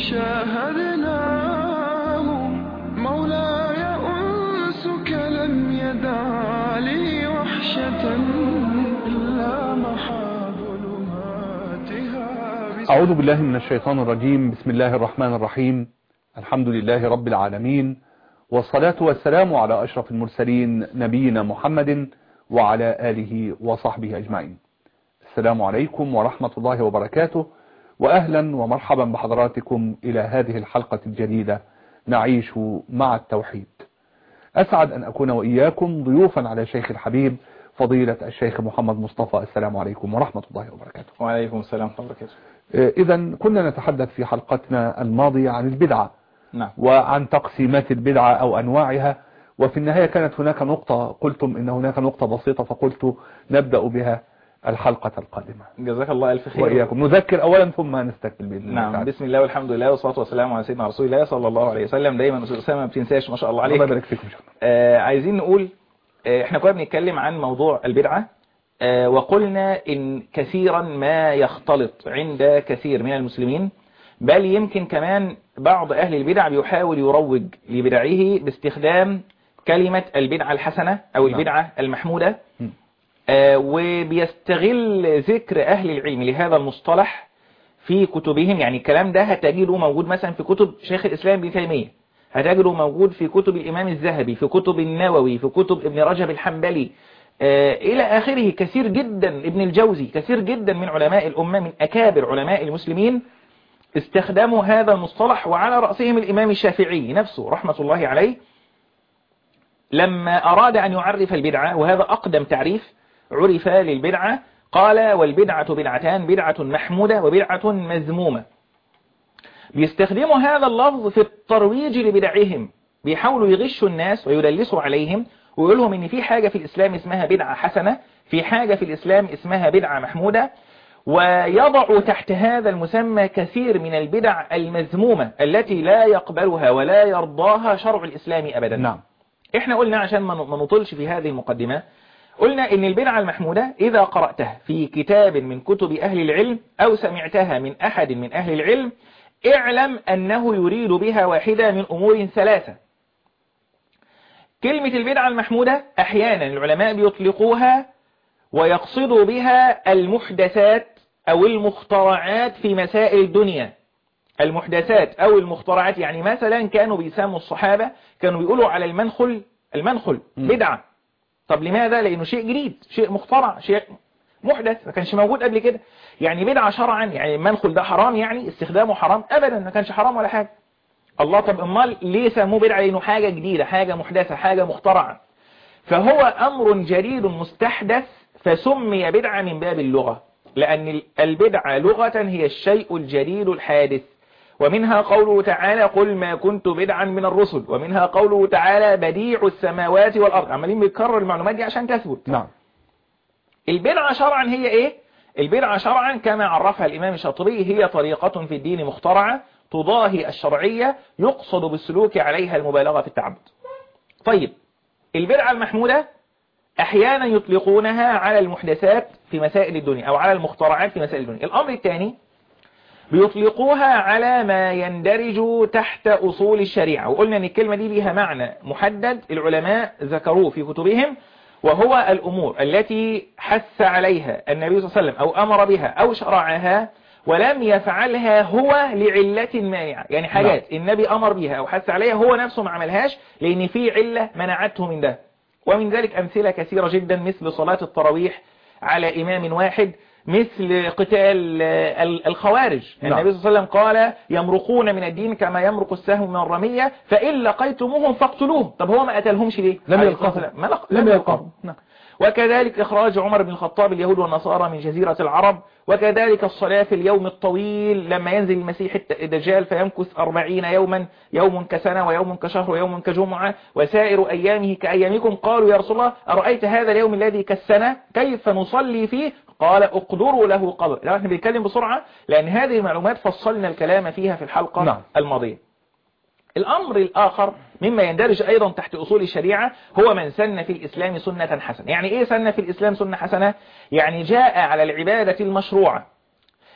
شاهدناه مولاي أنسك لم يدع لي وحشة إلا محا ظلماتها أعوذ بالله من الشيطان الرجيم بسم الله الرحمن الرحيم الحمد لله رب العالمين والصلاة والسلام على أشرف المرسلين نبينا محمد وعلى آله وصحبه أجمعين السلام عليكم ورحمة الله وبركاته وأهلا ومرحبا بحضراتكم إلى هذه الحلقة الجديدة نعيش مع التوحيد أسعد أن أكون وإياكم ضيوفا على شيخ الحبيب فضيلة الشيخ محمد مصطفى السلام عليكم ورحمة الله وبركاته وعليكم السلام ورحمة الله وبركاته إذا كنا نتحدث في حلقتنا الماضية عن البدعة نعم وعن تقسيمات البدعة أو أنواعها وفي النهاية كانت هناك نقطة قلتم إن هناك نقطة بسيطة فقلت نبدأ بها الحلقة القادمة جزاك الله ألف خير وإياكم نذكر أولا ثم نستكمل بإذن الله نعم تعالى. بسم الله والحمد لله والصلاة والسلام على سيدنا رسول الله صلى الله عليه وسلم دايما أستاذ أسامة ما بتنساش ما شاء الله عليك الله يبارك فيكم شكرا آه عايزين نقول آه احنا كنا بنتكلم عن موضوع البدعة آه وقلنا إن كثيرا ما يختلط عند كثير من المسلمين بل يمكن كمان بعض أهل البدع بيحاول يروج لبدعه باستخدام كلمة البدعة الحسنة أو نعم. البدعة المحمودة م. آه، وبيستغل ذكر أهل العلم لهذا المصطلح في كتبهم يعني الكلام ده هتجده موجود مثلا في كتب شيخ الإسلام ابن تيمية هتجده موجود في كتب الإمام الذهبي في كتب النووي في كتب ابن رجب الحنبلي آه، إلى آخره كثير جدا ابن الجوزي كثير جدا من علماء الأمة من أكابر علماء المسلمين استخدموا هذا المصطلح وعلى رأسهم الإمام الشافعي نفسه رحمة الله عليه لما أراد أن يعرف البدعة وهذا أقدم تعريف عرف للبدعة قال والبدعة بدعتان بدعة محمودة وبدعة مذمومة بيستخدموا هذا اللفظ في الترويج لبدعهم بيحاولوا يغشوا الناس ويدلسوا عليهم ويقول لهم ان في حاجة في الإسلام اسمها بدعة حسنة في حاجة في الإسلام اسمها بدعة محمودة ويضع تحت هذا المسمى كثير من البدع المذمومة التي لا يقبلها ولا يرضاها شرع الإسلام أبدا نعم احنا قلنا عشان ما ما نطلش في هذه المقدمة قلنا ان البدعة المحمودة اذا قرأتها في كتاب من كتب اهل العلم او سمعتها من احد من اهل العلم اعلم انه يريد بها واحدة من امور ثلاثة كلمة البدعة المحمودة احيانا العلماء بيطلقوها ويقصدوا بها المحدثات او المخترعات في مسائل الدنيا المحدثات او المخترعات يعني مثلا كانوا بيسموا الصحابة كانوا بيقولوا على المنخل المنخل م. بدعة طب لماذا لانه شيء جديد شيء مخترع شيء محدث ما كانش موجود قبل كده يعني بدعة شرعا يعني المنخل ده حرام يعني استخدامه حرام ابدا ما كانش حرام ولا حاجة الله طب امال ليه سموه بدعة لانه حاجة جديدة حاجة محدثة حاجة مخترعة فهو امر جديد مستحدث فسمي بدعة من باب اللغة لأن البدعة لغة هي الشيء الجديد الحادث ومنها قوله تعالى قل ما كنت بدعا من الرسل ومنها قوله تعالى بديع السماوات والأرض عمالين بيكرر المعلومات دي عشان تثبت نعم البدعة شرعا هي ايه البدعة شرعا كما عرفها الإمام الشاطبي هي طريقة في الدين مخترعة تضاهي الشرعية يقصد بالسلوك عليها المبالغة في التعبد طيب البدعة المحمودة أحيانا يطلقونها على المحدثات في مسائل الدنيا أو على المخترعات في مسائل الدنيا الأمر الثاني بيطلقوها على ما يندرج تحت أصول الشريعة وقلنا أن الكلمة دي ليها معنى محدد العلماء ذكروه في كتبهم وهو الأمور التي حث عليها النبي صلى الله عليه وسلم أو أمر بها أو شرعها ولم يفعلها هو لعلة مانعة يعني حاجات النبي أمر بها أو حث عليها هو نفسه ما عملهاش لأن في علة منعته من ده ومن ذلك أمثلة كثيرة جدا مثل صلاة التراويح على إمام واحد مثل قتال الخوارج نعم. النبي صلى الله عليه وسلم قال يمرقون من الدين كما يمرق السهم من الرمية فإن لقيتموهم فاقتلوهم طب هو ما قتلهمش ليه لم عليه يلقاهم. الصلاة والسلام. ما لق- لم يلقاهم نعم وكذلك إخراج عمر بن الخطاب اليهود والنصارى من جزيرة العرب وكذلك الصلاة في اليوم الطويل لما ينزل المسيح الت- الدجال فيمكث أربعين يوما يوم كسنة ويوم كشهر ويوم كجمعة وسائر أيامه كأيامكم قالوا يا رسول الله أرأيت هذا اليوم الذي كالسنة كيف نصلي فيه قال اقدروا له قدر لا احنا بنتكلم بسرعة لأن هذه المعلومات فصلنا الكلام فيها في الحلقة نعم. الماضية الأمر الآخر مما يندرج أيضا تحت أصول الشريعة هو من سن في الإسلام سنة حسنة يعني إيه سن في الإسلام سنة حسنة؟ يعني جاء على العبادة المشروعة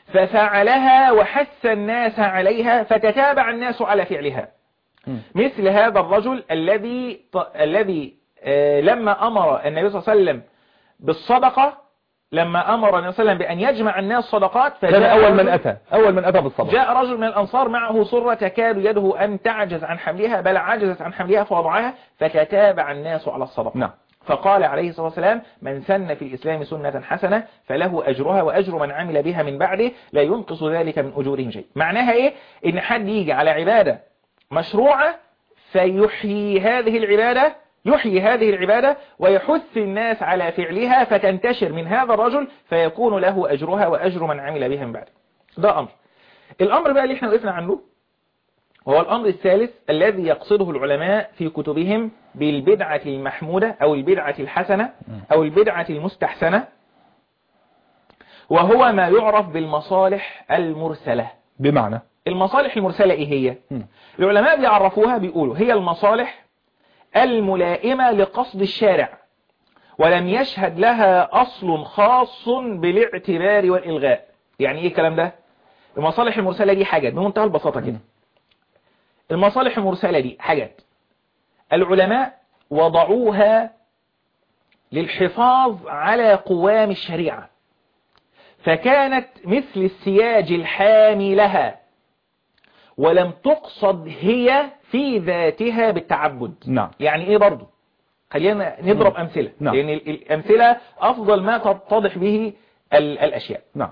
ففعلها وحث الناس عليها فتتابع الناس على فعلها مم. مثل هذا الرجل الذي ط- الذي آه، لما أمر النبي صلى الله عليه وسلم بالصدقة لما أمر النبي صلى الله عليه وسلم بأن يجمع الناس صدقات كان فجاء أول من رجل- أتى أول من أتى بالصدقة جاء رجل من الأنصار معه صرة تكاد يده أن تعجز عن حملها بل عجزت عن حملها فوضعها فتتابع الناس على الصدقة نعم فقال عليه الصلاة والسلام من سن في الإسلام سنة حسنة فله أجرها وأجر من عمل بها من بعده لا ينقص ذلك من أجورهم شيء معناها إيه إن حد يجي على عبادة مشروعة فيحيي هذه العبادة يحيي هذه العبادة ويحث الناس على فعلها فتنتشر من هذا الرجل فيكون له أجرها وأجر من عمل بها من بعده ده أمر الأمر بقى اللي احنا وقفنا عنه وهو الأمر الثالث الذي يقصده العلماء في كتبهم بالبدعة المحمودة أو البدعة الحسنة أو البدعة المستحسنة وهو ما يعرف بالمصالح المرسلة بمعنى المصالح المرسلة إيه هي؟ مم. العلماء بيعرفوها بيقولوا هي المصالح الملائمة لقصد الشارع ولم يشهد لها أصل خاص بالاعتبار والإلغاء يعني إيه الكلام ده؟ المصالح المرسلة دي حاجات بمنتهى البساطة كده المصالح المرسلة دي حاجات العلماء وضعوها للحفاظ على قوام الشريعة فكانت مثل السياج الحامي لها ولم تقصد هي في ذاتها بالتعبد نعم يعني ايه برضو خلينا نضرب أمثلة نعم. لأن ال- الأمثلة أفضل ما تتضح به ال- الأشياء نعم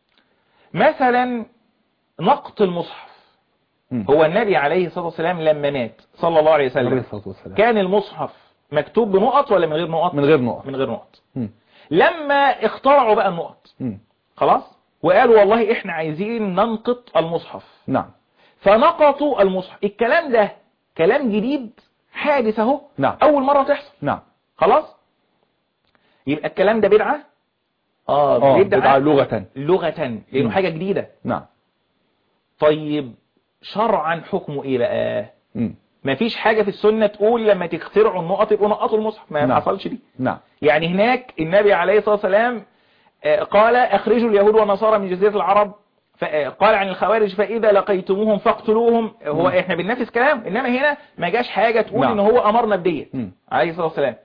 مثلا نقط المصحف مم. هو النبي عليه الصلاة والسلام لما مات صلى الله عليه عليه وسلم الصلاة والسلام كان المصحف مكتوب بنقط ولا من غير نقط من غير نقط من غير نقط مم. لما اخترعوا بقى النقط مم. خلاص وقالوا والله احنا عايزين ننقط المصحف نعم فنقطوا المصحف الكلام ده كلام جديد حادث اهو نعم. اول مرة تحصل نعم خلاص يبقى الكلام ده بدعة اه اه بدعة لغة لغة لانه مم. حاجة جديدة نعم طيب شرعا حكمه ايه بقى مم. مفيش حاجة في السنة تقول لما تخترعوا النقط يبقوا نقطوا المصحف ما نعم. حصلش دي نعم يعني هناك النبي عليه الصلاة والسلام آه، قال اخرجوا اليهود والنصارى من جزيرة العرب ف- آه، قال عن الخوارج فإذا لقيتموهم فاقتلوهم هو مم. احنا بننفذ كلام انما هنا ما جاش حاجة تقول نعم. ان هو امرنا بدية مم. عليه الصلاة والسلام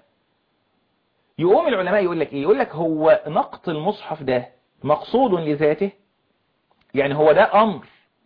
يقوم العلماء يقول لك ايه يقول لك هو نقط المصحف ده مقصود لذاته يعني هو ده امر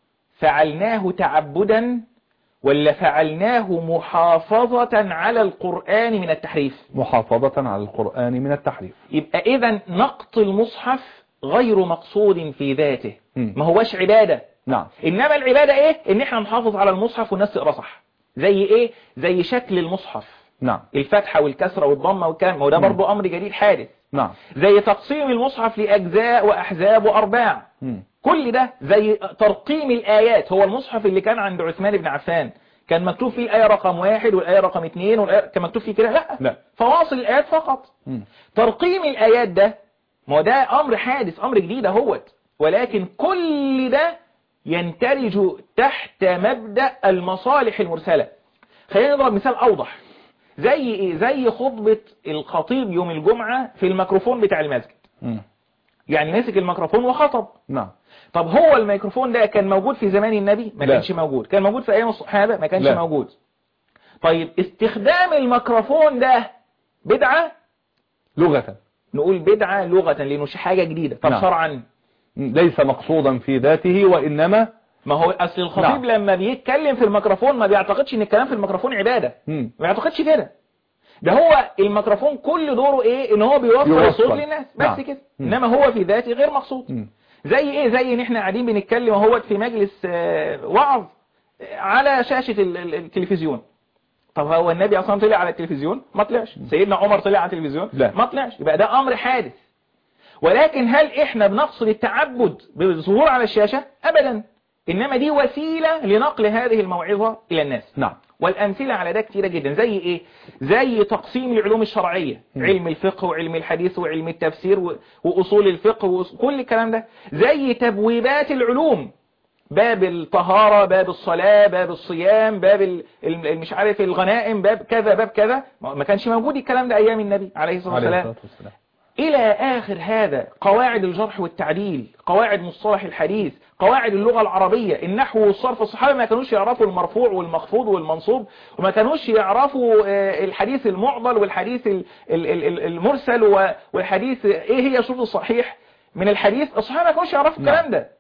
فعلناه تعبدا ولا فعلناه محافظة على القرآن من التحريف محافظة على القرآن من التحريف يبقى اذا نقط المصحف غير مقصود في ذاته مم. ما هوش عبادة نعم انما العبادة ايه ان احنا نحافظ على المصحف والناس تقرا صح زي ايه زي شكل المصحف نعم الفتحة والكسرة والضمة والكلام ما هو ده مم. برضو امر جديد حادث نعم زي تقسيم المصحف لأجزاء وأحزاب وأرباع مم. كل ده زي ترقيم الآيات هو المصحف اللي كان عند عثمان بن عفان كان مكتوب فيه الآية رقم واحد والآية رقم اثنين والآية كان مكتوب فيه كده لا لا. فواصل الآيات فقط مم. ترقيم الآيات ده ما هو ده أمر حادث أمر جديد اهوت ولكن كل ده يندرج تحت مبدأ المصالح المرسلة خلينا نضرب مثال أوضح زي إيه؟ زي خطبة الخطيب يوم الجمعة في الميكروفون بتاع المسجد مم. يعني مسك الميكروفون وخطب نعم طب هو الميكروفون ده كان موجود في زمان النبي ما لا. كانش موجود كان موجود في ايام الصحابة ما كانش لا. موجود طيب استخدام الميكروفون ده بدعة لغة نقول بدعة لغة لانه شي حاجة جديدة طب نعم. شرعا مم. ليس مقصودا في ذاته وإنما ما هو اصل الخطيب نعم. لما بيتكلم في الميكروفون ما بيعتقدش ان الكلام في الميكروفون عبادة مم. ما بيعتقدش كده ده هو الميكروفون كل دوره ايه ان هو بيوصل يوصل. الصوت للناس بس نعم. كده مم. انما هو في ذاته غير مقصود مم. زي ايه زي ان احنا قاعدين بنتكلم اهوت في مجلس آه، وعظ آه، على شاشة ال- ال- التلفزيون طب هو النبي اصلا طلع على التلفزيون ما طلعش سيدنا عمر طلع على التلفزيون لا. ما طلعش يبقى ده امر حادث ولكن هل احنا بنقصد التعبد بالظهور على الشاشة ابدا انما دي وسيلة لنقل هذه الموعظة الى الناس نعم والأمثلة على ده كتيرة جدا زي إيه؟ زي تقسيم العلوم الشرعية مم. علم الفقه وعلم الحديث وعلم التفسير و- وأصول الفقه وكل الكلام ده زي تبويبات العلوم باب الطهارة باب الصلاة باب الصيام باب ال- ال- مش عارف الغنائم باب كذا باب كذا ما ما كانش موجود الكلام ده أيام النبي عليه الصلاة عليه والسلام الصلاة والسلام إلى آخر هذا قواعد الجرح والتعديل قواعد مصطلح الحديث قواعد اللغة العربية النحو والصرف الصحابة ما كانوش يعرفوا المرفوع والمخفوض والمنصوب وما كانوش يعرفوا آه، الحديث المعضل والحديث ال- ال- ال- المرسل و- والحديث ايه هي شروط الصحيح من الحديث الصحابة ما كانوش يعرفوا نعم. الكلام ده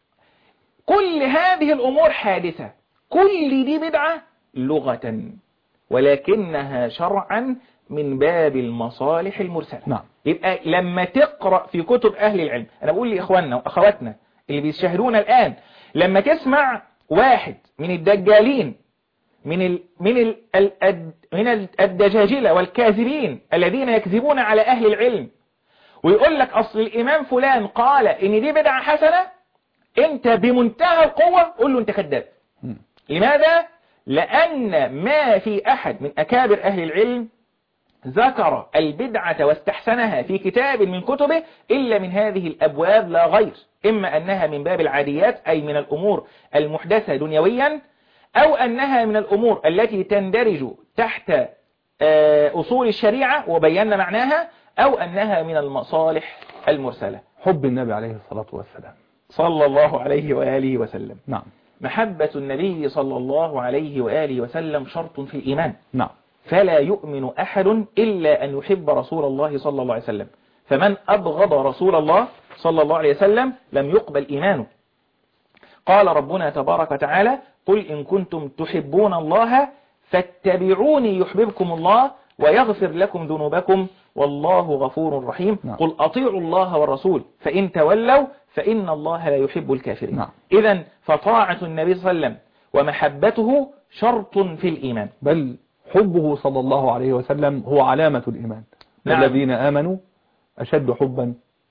كل هذه الأمور حادثة كل دي بدعة لغة ولكنها شرعا من باب المصالح المرسلة نعم. يبقى لما تقرأ في كتب أهل العلم أنا بقول لإخواننا وأخواتنا اللي بيشاهدونا الآن لما تسمع واحد من الدجالين من ال من ال ال من ال- الدجاجلة والكاذبين الذين يكذبون على أهل العلم ويقول لك أصل الإمام فلان قال إن دي بدعة حسنة أنت بمنتهى القوة قول له أنت كذاب مم. لماذا؟ لأن ما في أحد من أكابر أهل العلم ذكر البدعة واستحسنها في كتاب من كتبه إلا من هذه الأبواب لا غير إما أنها من باب العاديات أي من الأمور المحدثة دنيويا أو أنها من الأمور التي تندرج تحت آه، أصول الشريعة وبينا معناها أو أنها من المصالح المرسلة حب النبي عليه الصلاة والسلام صلى الله عليه وآله وسلم نعم محبة النبي صلى الله عليه وآله وسلم شرط في الإيمان نعم فلا يؤمن أحد إلا أن يحب رسول الله صلى الله عليه وسلم فمن أبغض رسول الله صلى الله عليه وسلم لم يقبل إيمانه قال ربنا تبارك وتعالى قل إن كنتم تحبون الله فاتبعوني يحببكم الله ويغفر لكم ذنوبكم والله غفور رحيم نعم. قل أطيعوا الله والرسول فإن تولوا فإن الله لا يحب الكافرين نعم. إذا فطاعة النبي صلى الله عليه وسلم ومحبته شرط في الإيمان بل حبه صلى الله عليه وسلم هو علامة الإيمان نعم. الذين آمنوا أشد حبا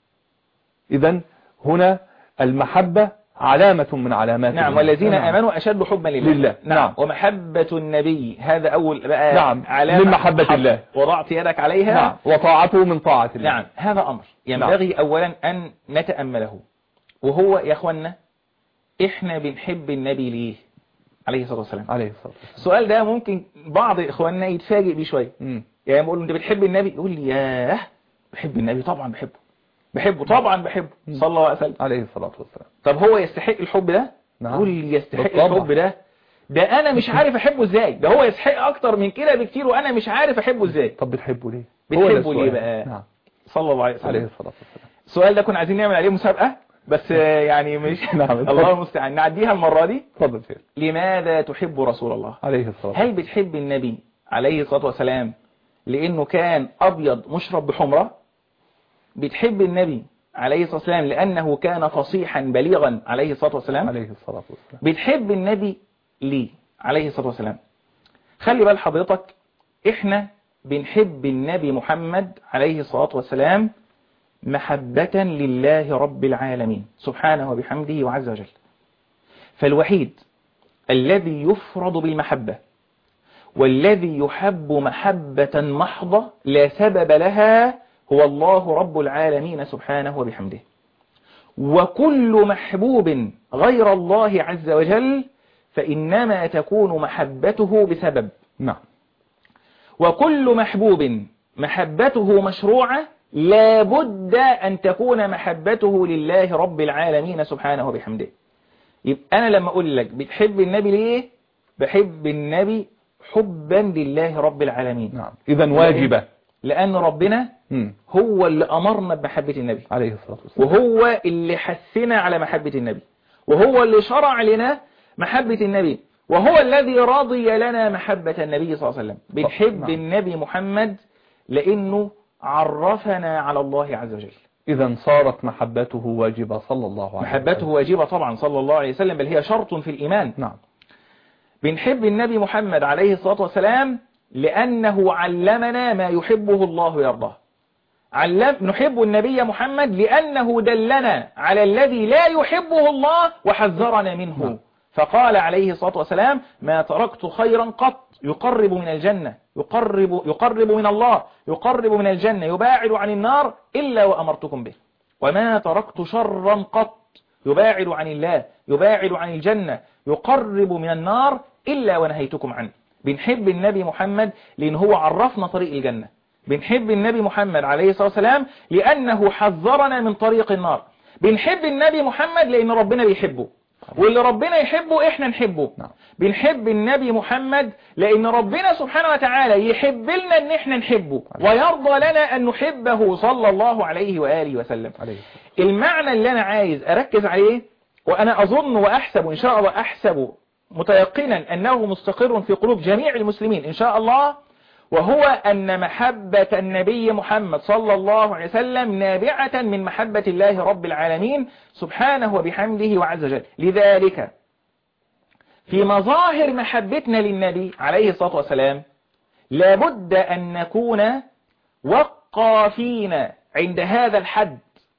إذا هنا المحبة علامة من علامات نعم الإيمان. والذين نعم. آمنوا أشد حبا لله لله. نعم نعم. ومحبة النبي هذا أول بقى نعم. علامة من محبة حق. الله. وضعت يدك عليها نعم وطاعته من طاعة الله نعم هذا أمر ينبغي أولا أن نتأمله وهو يا أخوانا إحنا بنحب النبي ليه عليه الصلاة والسلام عليه الصلاة والسلام السؤال ده ممكن بعض إخواننا يتفاجئ بيه شوية مم. يعني بقول له أنت بتحب النبي يقول لي ياه بحب النبي طبعا بحبه بحبه طبعا بحبه صلى الله عليه وسلم عليه الصلاة والسلام طب هو يستحق الحب ده نعم. يقول لي يستحق بالطبع. الحب ده ده انا مش عارف احبه ازاي ده هو يستحق اكتر من كده بكتير وانا مش عارف احبه ازاي طب بتحبه ليه بتحبه هو ده ليه السؤال. بقى؟ نعم صلى الله عليه عليه وسلم الصلاة والسلام السؤال ده كنا عايزين نعمل عليه مسابقة بس آه، يعني مش نعم، اتفضل. الله المستعان نعديها المرة دي تفضل سير لماذا تحب رسول الله عليه الصلاة والسلام هل بتحب النبي عليه الصلاة والسلام لأنه كان أبيض مشرب بحمرة بتحب النبي عليه الصلاة والسلام لأنه كان فصيحا بليغا عليه الصلاة والسلام عليه الصلاة والسلام بتحب النبي ليه عليه الصلاة والسلام خلي بال حضرتك احنا بنحب النبي محمد عليه الصلاة والسلام محبة لله رب العالمين سبحانه وبحمده وعز وجل فالوحيد الذي يفرض بالمحبة والذي يحب محبة محضة لا سبب لها هو الله رب العالمين سبحانه وبحمده وكل محبوب غير الله عز وجل فإنما تكون محبته بسبب نعم وكل محبوب محبته مشروعة لا بد أن تكون محبته لله رب العالمين سبحانه وبحمده يبقى أنا لما أقول لك بتحب النبي ليه بحب النبي حبا لله رب العالمين نعم إذا واجبة لأن ربنا مم. هو اللي أمرنا بمحبة النبي عليه الصلاة والسلام وهو اللي حثنا على محبة النبي وهو اللي شرع لنا محبة النبي وهو الذي رضي لنا محبة النبي صلى الله عليه وسلم بنحب نعم. النبي محمد لأنه عرفنا على الله عز وجل إذا صارت محبته واجبة صلى الله عليه محبته وسلم واجبة طبعا صلى الله عليه وسلم بل هي شرط في الإيمان نعم بنحب النبي محمد عليه الصلاة والسلام لأنه علمنا ما يحبه الله ويرضاه علم نحب النبي محمد لأنه دلنا على الذي لا يحبه الله وحذرنا منه نعم. فقال عليه الصلاة والسلام ما تركت خيرا قط يقرب من الجنة يقرب, يقرب من الله يقرب من الجنة يباعد عن النار إلا وأمرتكم به وما تركت شرا قط يباعد عن الله يباعد عن الجنة يقرب من النار إلا ونهيتكم عنه بنحب النبي محمد لأن هو عرفنا طريق الجنة بنحب النبي محمد عليه الصلاة والسلام لأنه حذرنا من طريق النار بنحب النبي محمد لأن ربنا بيحبه واللي ربنا يحبه احنا نحبه نعم. بنحب النبي محمد لأن ربنا سبحانه وتعالى يحب لنا ان احنا نحبه ويرضى لنا أن نحبه صلى الله عليه وآله وسلم عليه المعنى اللي أنا عايز أركز عليه وأنا أظن وأحسب إن شاء الله أحسب متيقنا أنه مستقر في قلوب جميع المسلمين إن شاء الله وهو أن محبة النبي محمد صلى الله عليه وسلم نابعة من محبة الله رب العالمين سبحانه وبحمده وعز وجل لذلك في مظاهر محبتنا للنبي عليه الصلاة والسلام لابد أن نكون وقافين عند هذا الحد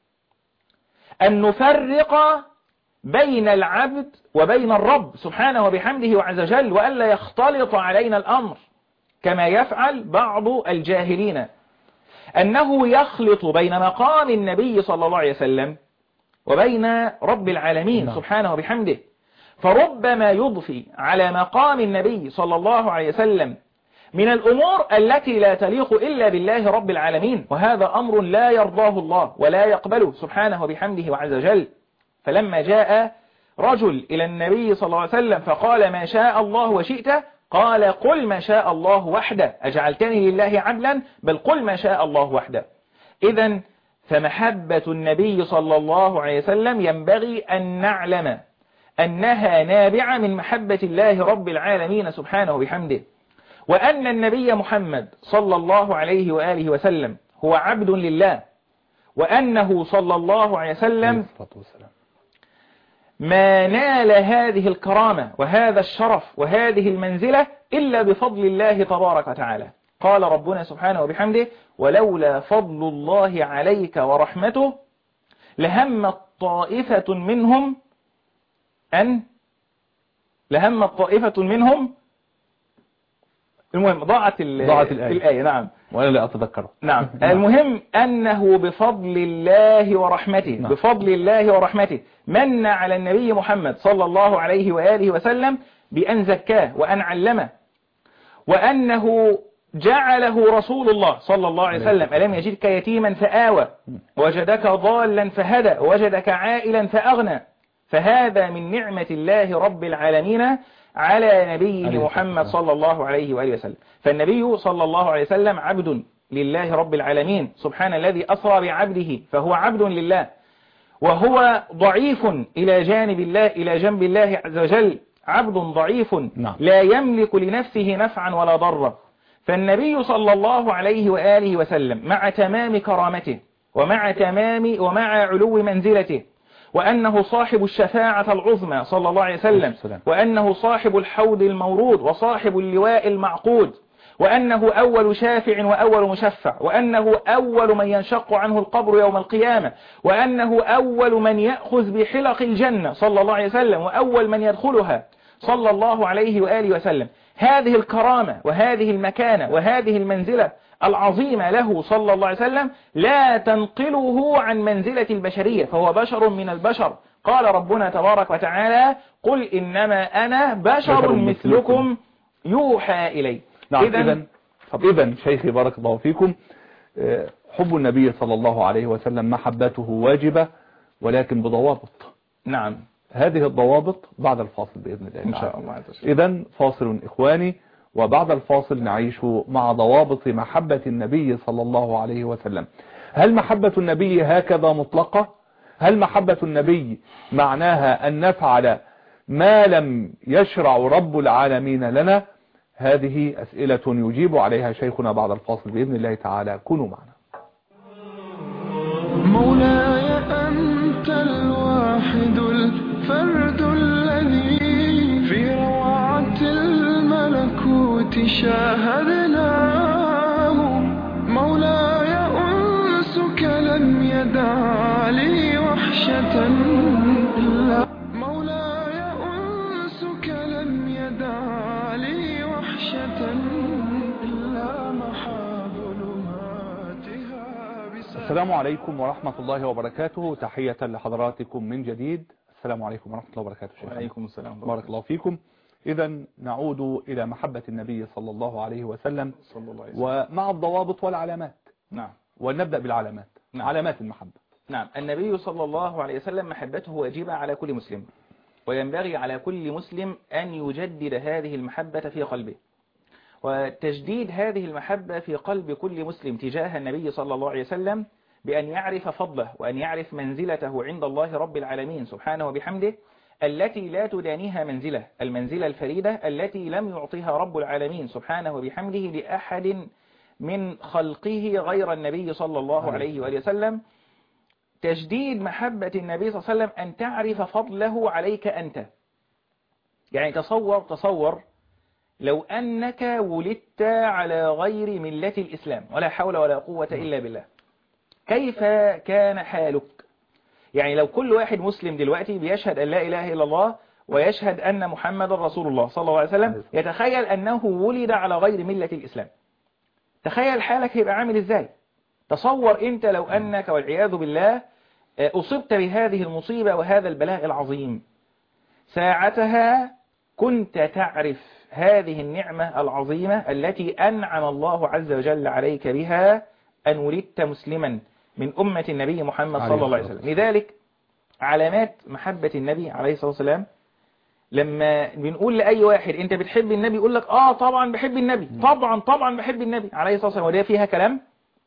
أن نفرق بين العبد وبين الرب سبحانه وبحمده وعز وجل وألا يختلط علينا الأمر كما يفعل بعض الجاهلين أنه يخلط بين مقام النبي صلى الله عليه وسلم وبين رب العالمين نعم. سبحانه وبحمده فربما يضفي على مقام النبي صلى الله عليه وسلم من الأمور التي لا تليق إلا بالله رب العالمين وهذا أمر لا يرضاه الله ولا يقبله سبحانه وبحمده وعز وجل فلما جاء رجل إلى النبي صلى الله عليه وسلم فقال ما شاء الله وشئت قال قل ما شاء الله وحده أجعلتني لله عدلا بل قل ما شاء الله وحده إذا فمحبة النبي صلى الله عليه وسلم ينبغي أن نعلم أنها نابعة من محبة الله رب العالمين سبحانه وبحمده وأن النبي محمد صلى الله عليه وآله وسلم هو عبد لله وأنه صلى الله عليه وسلم الصلاة والسلام ما نال هذه الكرامة وهذا الشرف وهذه المنزلة إلا بفضل الله تبارك وتعالى قال ربنا سبحانه وبحمده ولولا فضل الله عليك ورحمته لهمت طائفة منهم أن لهمت طائفة منهم المهم ضاعت, ال- ضاعت الآية. الآية نعم وأنا لا أتذكره نعم المهم أنه بفضل الله ورحمته نعم. بفضل الله ورحمته من على النبي محمد صلى الله عليه وآله وسلم بأن زكاه وأن علمه وأنه جعله رسول الله صلى الله عليه وسلم ألم يجدك يتيما فآوى وجدك ضالا فهدى وجدك عائلا فأغنى فهذا من نعمة الله رب العالمين على نبيه عليه محمد الصلاة صلى الله عليه وآله وسلم فالنبي صلى الله عليه وسلم عبد لله رب العالمين سبحان الذي أسرى بعبده فهو عبد لله وهو ضعيف إلى جانب الله إلى جنب الله عز وجل عبد ضعيف نعم. لا يملك لنفسه نفعا ولا ضرا فالنبي صلى الله عليه وآله وسلم مع تمام كرامته ومع تمام ومع علو منزلته وأنه صاحب الشفاعة العظمى صلى الله عليه وسلم السلام. وأنه صاحب الحوض المورود وصاحب اللواء المعقود وأنه أول شافع وأول مشفع وأنه أول من ينشق عنه القبر يوم القيامة وأنه أول من يأخذ بحلق الجنة صلى الله عليه وسلم وأول من يدخلها صلى الله عليه وآله وسلم هذه الكرامة وهذه المكانة وهذه المنزلة العظيمة له صلى الله عليه وسلم لا تنقله عن منزلة البشرية فهو بشر من البشر قال ربنا تبارك وتعالى قل إنما أنا بشر بشر مثلكم يوحى إلي نعم إذن إذا طب إذا شيخي بارك الله فيكم آه، حب النبي صلى الله عليه وسلم محبته واجبة ولكن بضوابط نعم هذه الضوابط بعد الفاصل بإذن الله إن تعالى. شاء الله عز وجل إذا فاصل إخواني وبعد الفاصل نعيش مع ضوابط محبة النبي صلى الله عليه وسلم هل محبة النبي هكذا مطلقة هل محبة النبي معناها أن نفعل ما لم يشرع رب العالمين لنا هذه أسئلة يجيب عليها شيخنا بعد الفاصل بإذن الله تعالى كونوا معنا مولاي أنت الواحد الفرد الذي في روعة الملكوت شاهدناه مولاي أنسك لم يدع لي وحشة إلا مولاي أنسك لم يدع لي وحشة إلا محا ظلماتها بسلام السلام عليكم ورحمة الله وبركاته تحية لحضراتكم من جديد السلام عليكم ورحمة الله وبركاته شيخنا. وعليكم السلام بارك الله فيكم إذا نعود إلى محبة النبي صلى الله عليه وسلم صلى الله عليه وسلم ومع الضوابط والعلامات نعم ولنبدأ بالعلامات نعم. علامات المحبة نعم النبي صلى الله عليه وسلم محبته واجبة على كل مسلم وينبغي على كل مسلم أن يجدد هذه المحبة في قلبه وتجديد هذه المحبة في قلب كل مسلم تجاه النبي صلى الله عليه وسلم بأن يعرف فضله وأن يعرف منزلته عند الله رب العالمين سبحانه وبحمده التي لا تدانيها منزلة المنزلة الفريدة التي لم يعطيها رب العالمين سبحانه وبحمده لأحد من خلقه غير النبي صلى الله عليه وآله وسلم تجديد محبة النبي صلى الله عليه وسلم أن تعرف فضله عليك أنت يعني تصور تصور لو أنك ولدت على غير ملة الإسلام ولا حول ولا قوة إلا بالله كيف كان حالك يعني لو كل واحد مسلم دلوقتي بيشهد أن لا إله إلا الله ويشهد أن محمد رسول الله صلى الله عليه وسلم يتخيل أنه ولد على غير ملة الإسلام تخيل حالك هيبقى عامل إزاي تصور أنت لو أنك والعياذ بالله أصبت بهذه المصيبة وهذا البلاء العظيم ساعتها كنت تعرف هذه النعمة العظيمة التي أنعم الله عز وجل عليك بها أن ولدت مسلما من أمة النبي محمد صلى الله عليه وسلم لذلك علامات محبة النبي عليه الصلاة والسلام لما بنقول لأي واحد أنت بتحب النبي يقول لك آه طبعا بحب النبي طبعا طبعا بحب النبي عليه الصلاة والسلام وده فيها كلام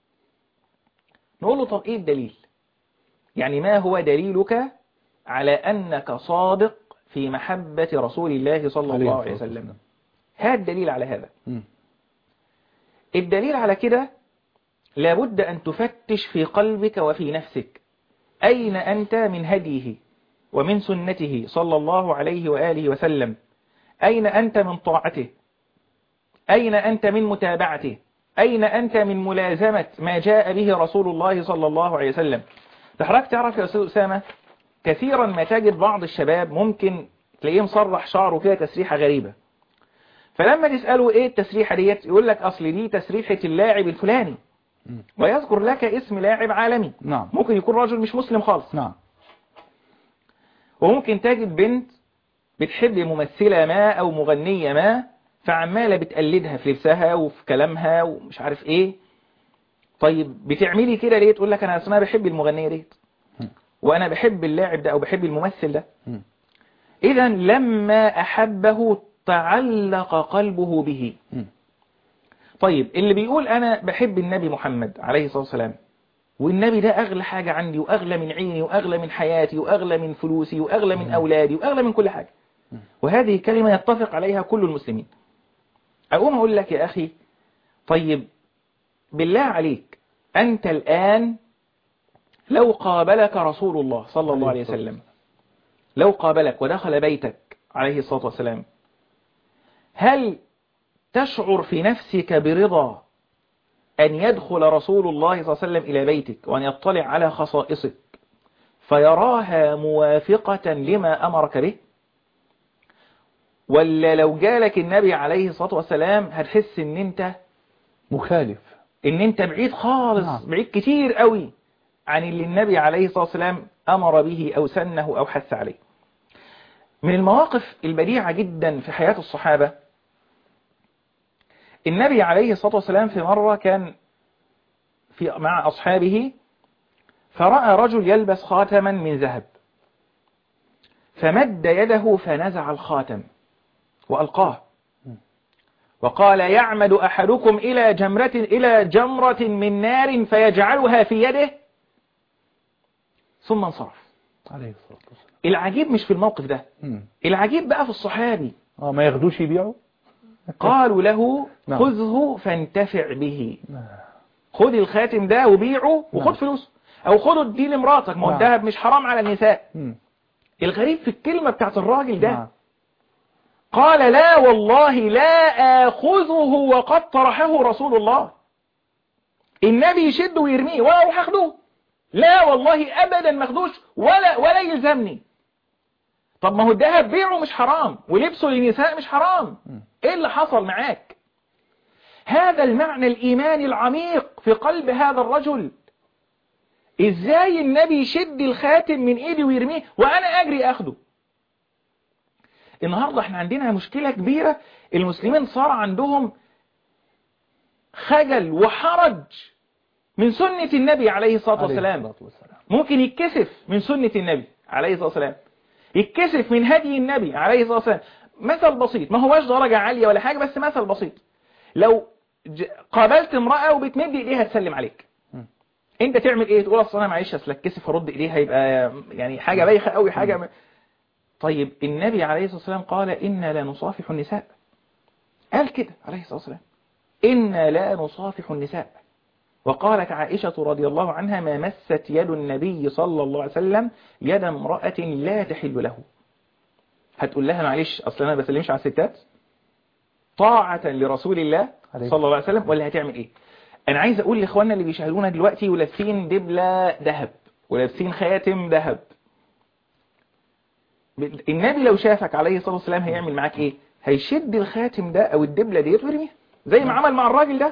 نقول له طب إيه الدليل يعني ما هو دليلك على أنك صادق في محبة رسول الله صلى الله عليه وسلم هذا الدليل على هذا مم. الدليل على كده لابد أن تفتش في قلبك وفي نفسك أين أنت من هديه ومن سنته صلى الله عليه وآله وسلم أين أنت من طاعته أين أنت من متابعته أين أنت من ملازمة ما جاء به رسول الله صلى الله عليه وسلم تحرك تعرف يا أستاذ أسامة كثيرا ما تجد بعض الشباب ممكن تلاقيه مصرح شعره كده تسريحة غريبة فلما تسأله ايه التسريحة ديت يقول لك اصل دي تسريحة اللاعب الفلاني مم. ويذكر لك اسم لاعب عالمي نعم ممكن يكون رجل مش مسلم خالص نعم وممكن تجد بنت بتحب ممثلة ما او مغنية ما فعمالة بتقلدها في لبسها وفي كلامها ومش عارف ايه طيب بتعملي كده ليه تقول لك انا اسمها بحب المغنية ديت مم. وانا بحب اللاعب ده او بحب الممثل ده مم. اذا لما احبه تعلق قلبه به مم. طيب اللي بيقول أنا بحب النبي محمد عليه الصلاة والسلام والنبي ده أغلى حاجة عندي وأغلى من عيني وأغلى من حياتي وأغلى من فلوسي وأغلى من أولادي وأغلى من كل حاجة وهذه كلمة يتفق عليها كل المسلمين أقوم أقول لك يا أخي طيب بالله عليك أنت الآن لو قابلك رسول الله صلى الله عليه وسلم لو قابلك ودخل بيتك عليه الصلاة والسلام هل تشعر في نفسك برضا أن يدخل رسول الله صلى الله عليه وسلم إلى بيتك وأن يطلع على خصائصك فيراها موافقة لما أمرك به ولا لو جالك النبي عليه الصلاة والسلام هتحس ان انت مخالف ان انت بعيد خالص نعم. بعيد كتير قوي عن اللي النبي عليه الصلاة والسلام أمر به أو سنه أو حث عليه من المواقف البديعة جدا في حياة الصحابة النبي عليه الصلاة والسلام في مرة كان في مع أصحابه فرأى رجل يلبس خاتما من ذهب فمد يده فنزع الخاتم وألقاه وقال يعمد أحدكم إلى جمرة إلى جمرة من نار فيجعلها في يده ثم انصرف عليه الصلاة والسلام العجيب مش في الموقف ده مم. العجيب بقى في الصحابي اه ما ياخدوش يبيعوا قالوا له نعم. خذه فانتفع به نعم. خد الخاتم ده وبيعه وخد نعم. فلوسه او خده اديه لمراتك ما هو نعم. الذهب مش حرام على النساء مم. الغريب في الكلمة بتاعت الراجل ده نعم. قال لا والله لا آخذه وقد طرحه رسول الله النبي يشد ويرميه ولا اروح اخده لا والله ابدا ماخدوش ولا ولا يلزمني طب ما هو الذهب بيعه مش حرام ولبسه للنساء مش حرام ايه اللي حصل معاك هذا المعنى الايماني العميق في قلب هذا الرجل ازاي النبي يشد الخاتم من ايدي ويرميه وانا اجري اخده النهاردة احنا عندنا مشكلة كبيرة المسلمين صار عندهم خجل وحرج من سنة النبي عليه الصلاة والسلام عليه الصلاة والسلام. ممكن يتكسف من سنة النبي عليه الصلاة والسلام يتكسف من هدي النبي عليه الصلاة والسلام مثل بسيط ما هوش درجة عالية ولا حاجة بس مثل بسيط لو ج- قابلت امرأة وبتمد ايديها تسلم عليك م. انت تعمل ايه تقول اصل انا معلش اصل اتكسف ارد ايديها يبقى يعني حاجة بايخة قوي حاجة م... طيب النبي عليه الصلاة والسلام قال إنا لا نصافح النساء قال كده عليه الصلاة والسلام إنا لا نصافح النساء وقالت عائشة رضي الله عنها ما مست يد النبي صلى الله عليه وسلم يد امرأة لا تحل له هتقول لها معلش أصل أنا ما بسلمش على الستات طاعة لرسول الله عليه صلى الله عليه وسلم ولا هتعمل إيه أنا عايز أقول لإخواننا اللي بيشاهدونا دلوقتي ولابسين دبلة ذهب ولابسين خاتم ذهب النبي لو شافك عليه الصلاة والسلام هيعمل معاك ايه هيشد الخاتم ده او الدبلة ديت ويرميها زي ما عمل مع الراجل ده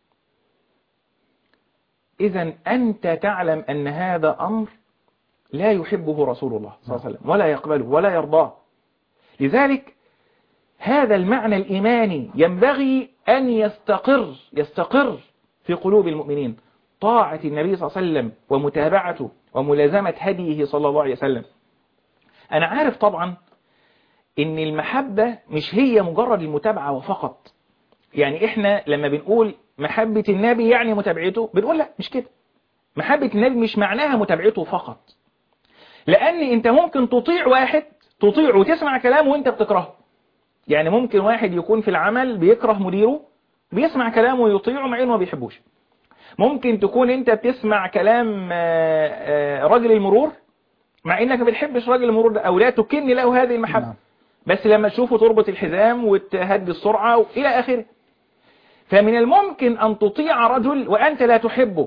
اذا انت تعلم ان هذا امر لا يحبه رسول الله صلى الله عليه وسلم ولا يقبله ولا يرضاه لذلك هذا المعنى الإيماني ينبغي أن يستقر يستقر في قلوب المؤمنين طاعة النبي صلى الله عليه وسلم ومتابعته وملازمة هديه صلى الله عليه وسلم أنا عارف طبعا إن المحبة مش هي مجرد المتابعة وفقط يعني إحنا لما بنقول محبة النبي يعني متابعته بنقول لا مش كده محبة النبي مش معناها متابعته فقط لأن أنت ممكن تطيع واحد تطيع وتسمع كلامه وأنت بتكرهه يعني ممكن واحد يكون في العمل بيكره مديره بيسمع كلامه ويطيعه مع انه ما بيحبوش ممكن تكون انت بتسمع كلام آه، آه، راجل المرور مع انك ما بتحبش راجل المرور ده او لا تكن له هذه المحبة نعم. بس لما تشوفه تربط الحزام وتهدي السرعة إلى آخره فمن الممكن أن تطيع رجل وأنت لا تحبه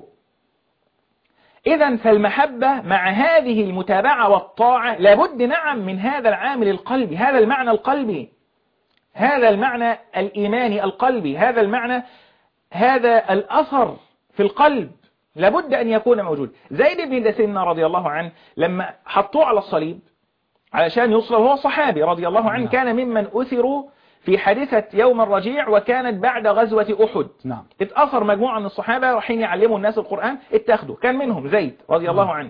إذا فالمحبة مع هذه المتابعة والطاعة لابد نعم من هذا العامل القلبي هذا المعنى القلبي هذا المعنى الإيماني القلبي هذا المعنى هذا الأثر في القلب لابد أن يكون موجود زيد بن دسنة رضي الله عنه لما حطوه على الصليب علشان يصلب هو صحابي رضي الله عنه نعم. كان ممن أثروا في حادثة يوم الرجيع وكانت بعد غزوة أحد نعم اتأثر مجموعة من الصحابة رايحين يعلموا الناس القرآن اتاخدوا كان منهم زيد رضي الله عنه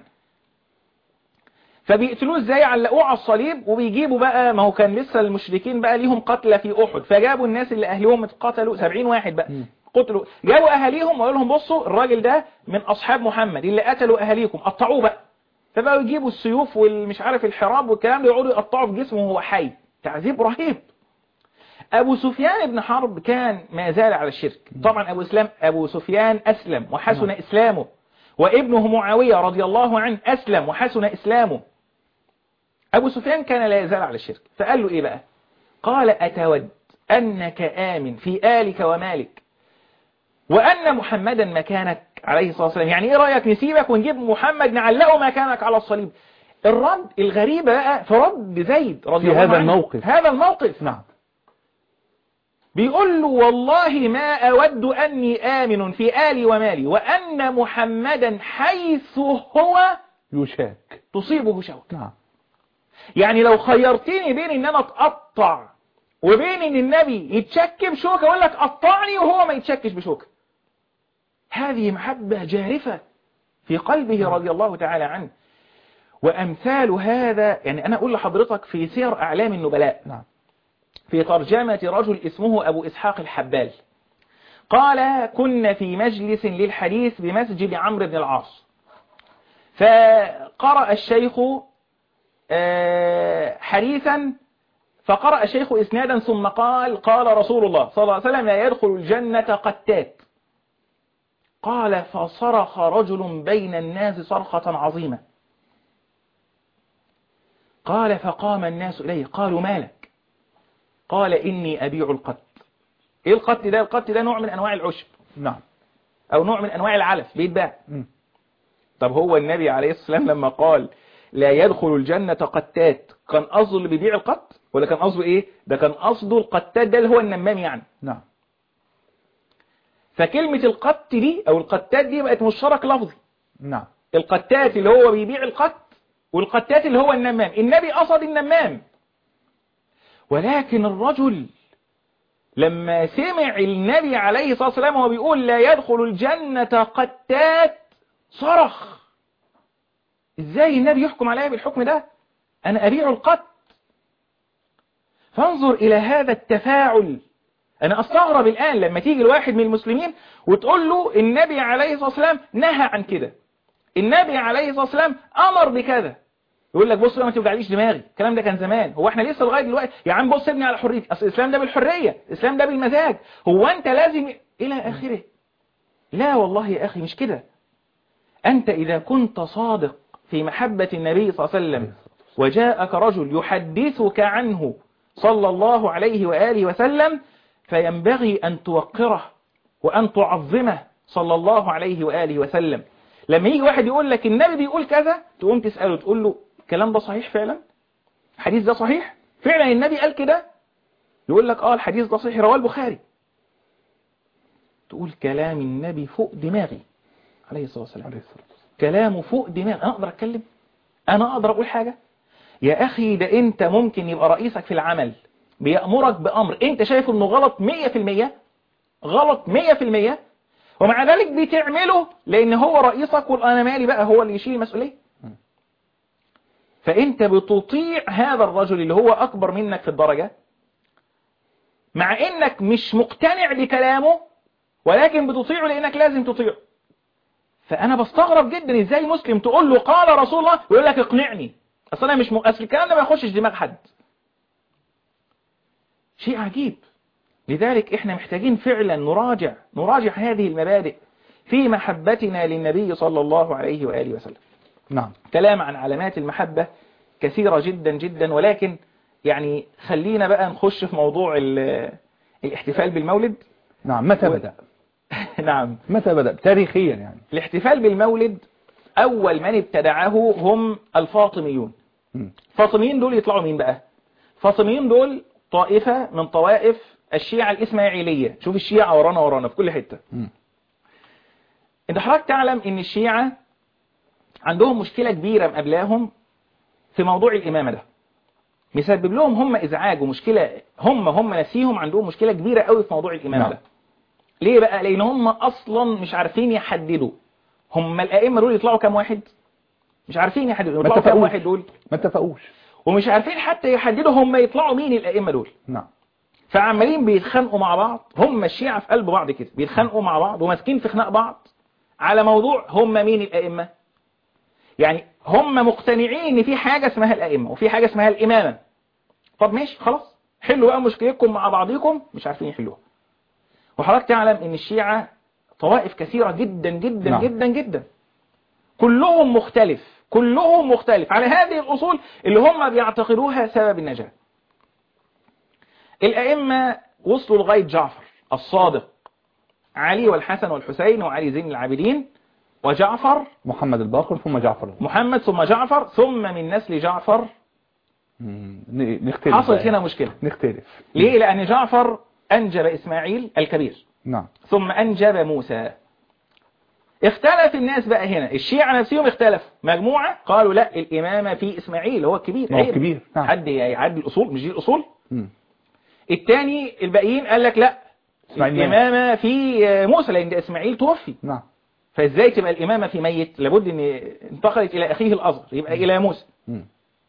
فبيقتلوه ازاي علقوه على الصليب وبيجيبوا بقى ما هو كان لسه المشركين بقى ليهم قتلى في أحد فجابوا الناس اللي أهلهم اتقتلوا 70 واحد بقى مم. قتلوا جابوا أهاليهم وقالوا لهم بصوا الراجل ده من أصحاب محمد اللي قتلوا أهاليكم قطعوه بقى فبقوا يجيبوا السيوف والمش عارف الحراب والكلام ده يقعدوا يقطعوا في جسمه وهو حي تعذيب رهيب أبو سفيان بن حرب كان ما زال على الشرك طبعا أبو, إسلام أبو سفيان أسلم وحسن نعم. إسلامه وابنه معاوية رضي الله عنه أسلم وحسن إسلامه أبو سفيان كان لا يزال على الشرك فقال له إيه بقى قال أتود أنك آمن في آلك ومالك وأن محمدا مكانك عليه الصلاة والسلام يعني إيه رأيك نسيبك ونجيب محمد نعلقه مكانك على الصليب الرد الغريبة بقى في رد زيد رضي في الله هذا عنه. الموقف. هذا الموقف نعم بيقول له والله ما أود أني آمن في آلي ومالي وأن محمدا حيث هو يشاك تصيبه شوك نعم يعني لو خيرتني بين ان انا اتقطع وبين ان النبي يتشك بشوكة اقول لك قطعني وهو ما يتشكش بشوكة هذه محبة جارفة في قلبه رضي الله تعالى عنه وأمثال هذا يعني أنا أقول لحضرتك في سير أعلام النبلاء نعم في ترجمة رجل اسمه أبو إسحاق الحبال قال كنا في مجلس للحديث بمسجد عمرو بن العاص فقرأ الشيخ آه، حديثا فقرأ الشيخ إسنادا ثم قال قال رسول الله صلى الله عليه وسلم لا يدخل الجنة قتات قال فصرخ رجل بين الناس صرخة عظيمة قال فقام الناس إليه قالوا مالك قال إني أبيع القت إيه القت ده القت ده نوع من أنواع العشب نعم أو نوع من أنواع العلف بيتباع مم. طب هو النبي عليه الصلاة والسلام لما قال لا يدخل الجنة قتات كان قصده اللي بيبيع القط ولا كان قصده ايه ده كان قصده القتات ده اللي هو النمام يعني نعم فكلمة القت دي او القتات دي بقت مشترك لفظي نعم القتات اللي هو بيبيع القط والقتات اللي هو النمام النبي قصد النمام ولكن الرجل لما سمع النبي عليه الصلاة والسلام وهو بيقول لا يدخل الجنة قتات صرخ ازاي النبي يحكم عليا بالحكم ده انا ابيع القت فانظر الى هذا التفاعل انا استغرب الان لما تيجي الواحد من المسلمين وتقول له النبي عليه الصلاة والسلام نهى عن كده النبي عليه الصلاة والسلام امر بكذا يقول لك بص بقى ما توجعليش دماغي الكلام ده كان زمان هو احنا لسه لغايه دلوقتي يا عم بص ابني على حريتي اصل الاسلام ده بالحريه الاسلام ده بالمزاج هو انت لازم الى اخره لا والله يا اخي مش كده انت اذا كنت صادق في محبه النبي صلى الله عليه وسلم وجاءك رجل يحدثك عنه صلى الله عليه واله وسلم فينبغي ان توقره وان تعظمه صلى الله عليه واله وسلم لما يجي واحد يقول لك النبي بيقول كذا تقوم تساله تقول له الكلام ده صحيح فعلا الحديث ده صحيح فعلا النبي قال كده يقول لك اه الحديث ده صحيح رواه البخاري تقول كلام النبي فوق دماغي عليه الصلاة والسلام كلامه فوق دماغي انا اقدر اتكلم انا اقدر اقول حاجة يا اخي ده انت ممكن يبقى رئيسك في العمل بيأمرك بأمر انت شايف انه غلط 100% غلط 100% ومع ذلك بتعمله لان هو رئيسك وانا مالي بقى هو اللي يشيل المسؤوليه فانت بتطيع هذا الرجل اللي هو اكبر منك في الدرجة مع انك مش مقتنع بكلامه ولكن بتطيعه لانك لازم تطيعه فانا بستغرب جدا ازاي مسلم تقول له قال رسول الله ويقول لك اقنعني اصل انا مش م... اصل الكلام ده ما يخشش دماغ حد شيء عجيب لذلك احنا محتاجين فعلا نراجع نراجع هذه المبادئ في محبتنا للنبي صلى الله عليه وآله وسلم نعم كلام عن علامات المحبة كثيرة جدا جدا ولكن يعني خلينا بقى نخش في موضوع ال- الاحتفال بالمولد نعم متى و- بدأ نعم متى بدأ تاريخيا يعني الاحتفال بالمولد أول من ابتدعه هم الفاطميون مم. الفاطميين دول يطلعوا مين بقى الفاطميين دول طائفة من طوائف الشيعة الإسماعيلية شوف الشيعة ورانا ورانا في كل حتة مم. انت حضرتك تعلم ان الشيعة عندهم مشكلة كبيرة مقابلاهم في موضوع الإمامة ده مسبب لهم هم إزعاج ومشكلة هم هم نفسيهم عندهم مشكلة كبيرة قوي في موضوع الإمامة نعم. ده ليه بقى لأن هم أصلا مش عارفين يحددوا هم الأئمة دول يطلعوا كام واحد مش عارفين يحددوا ما يطلعوا كام اتفقوش. واحد دول ما اتفقوش ومش عارفين حتى يحددوا هم يطلعوا مين الأئمة دول نعم فعمالين بيتخانقوا مع بعض هم الشيعة في قلب بعض كده بيتخانقوا مع بعض وماسكين في خناق بعض على موضوع هم مين الأئمة يعني هم مقتنعين ان في حاجة اسمها الأئمة وفي حاجة اسمها الإمامة طب ماشي خلاص حلوا بقى مشكلتكم مع بعضكم مش عارفين يحلوها وحضرتك تعلم ان الشيعة طوائف كثيرة جدا جدا نعم. جدا جدا كلهم مختلف كلهم مختلف على هذه الأصول اللي هم بيعتقدوها سبب النجاة الأئمة وصلوا لغاية جعفر الصادق علي والحسن والحسين وعلي زين العابدين وجعفر محمد الباقر ثم جعفر محمد ثم جعفر ثم من نسل جعفر مم. ن- نختلف حصلت بقى. هنا مشكلة نختلف ليه؟ لأن جعفر أنجب إسماعيل الكبير نعم ثم أنجب موسى اختلف الناس بقى هنا الشيعة نفسهم اختلفوا مجموعة قالوا لا الإمامة في إسماعيل هو الكبير هو عيب. الكبير، نعم. حد يعدي الأصول مش دي الأصول مم. الثاني الباقيين قال لك لا إسماعيل الإمامة في موسى لأن ده إسماعيل توفي نعم فإزاي تبقى الإمامة في ميت لابد أن انتقلت إلى أخيه الأصغر يبقى إلى موسى مم.